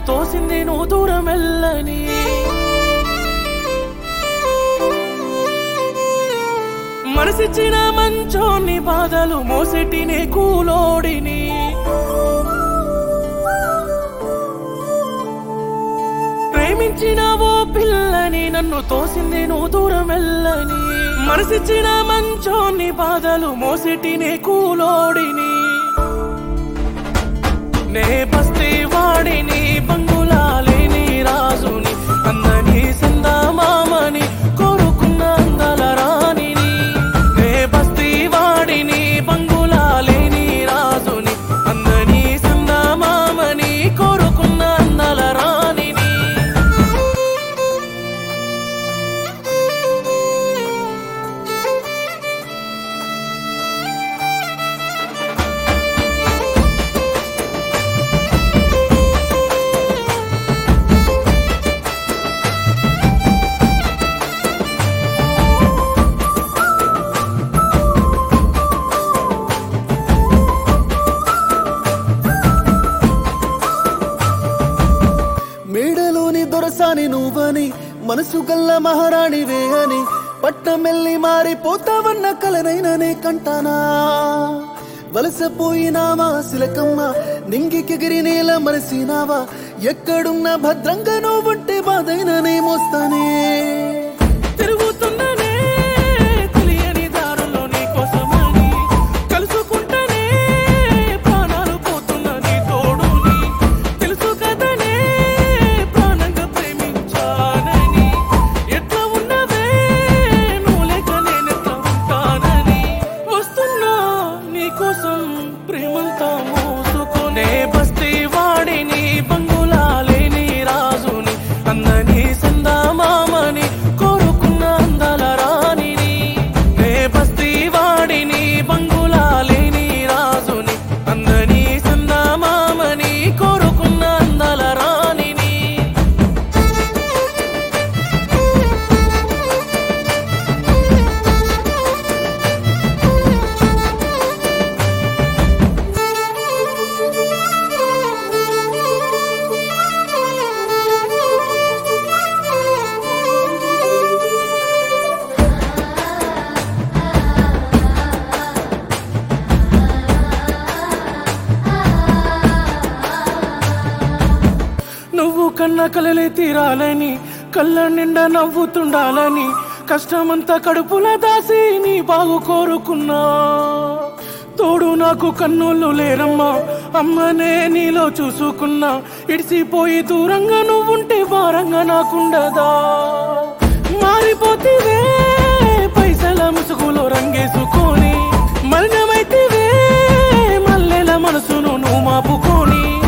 తోసింది నువ్వు దూరం వెళ్ళని మనసిచ్చిన మంచోని బాధలు మోసెట్టినే కూలోడిని ప్రేమించిన ఓ పిల్లని నన్ను తోసింది నువ్వు దూరం వెళ్ళని మనసిచ్చిన మంచోని బాధలు మోసెట్టినే కూలోడిని నే బస్తీ వాడిని బంగులాలేని రాజుని అందని మామని కోరుకున్న అందల రాణిని నే బస్తీ వాడిని బంగులాలేని రాజుని అందని మామని కోరుకున్న అందల రాణిని మేడలోని దొరసాని నువ్వని మనసు గల్ల మహారాణివే అని పట్టమెల్లి మారిపోతావన్న కలనైననే కంటానా వలసపోయినావా సిలకమ్మ నింగికెగిరి నేల మరసినావా ఎక్కడున్న భద్రంగా నువ్వుంటే బాధైననే మోస్తానే తిరుగుతున్ననే తెలియని దారుల్లో నీ కోసమని కలుసుకుంటనే ప్రాణాలు పోతున్న నీ తోడుని తెలుసు కదనే ప్రాణంగా ప్రేమించానని ఎట్లా ఉన్నవే నువ్వు లేక నేనెట్లా ఉంటానని వస్తున్నా నీ కోసం ప్రేమంతా మోసుకునే బస్తీ వాడిని బంగులాలేని రాజుని అందని మామని కోరుకున్న అందల రాణిని నే బస్తీ వాడిని బంగులాలేని రాజుని అందని మామని కోరుకున్న అందల రాణిని నువ్వు కన్న కలలే తీరాలని కళ్ళ నిండా నవ్వుతుండాలని కష్టమంతా కడుపుల దాసి నీ బాగు కోరుకున్నా తోడు నాకు కన్నులు లేరమ్మా అమ్మనే నీలో చూసుకున్నా ఇడిసిపోయి దూరంగా నువ్వుంటే భారంగా నాకుండదా మారిపోతివే పైసల ముసుగులో రంగేసుకొని మలినమైతివే మల్లెల మనసును నువ్వు మాపుకొని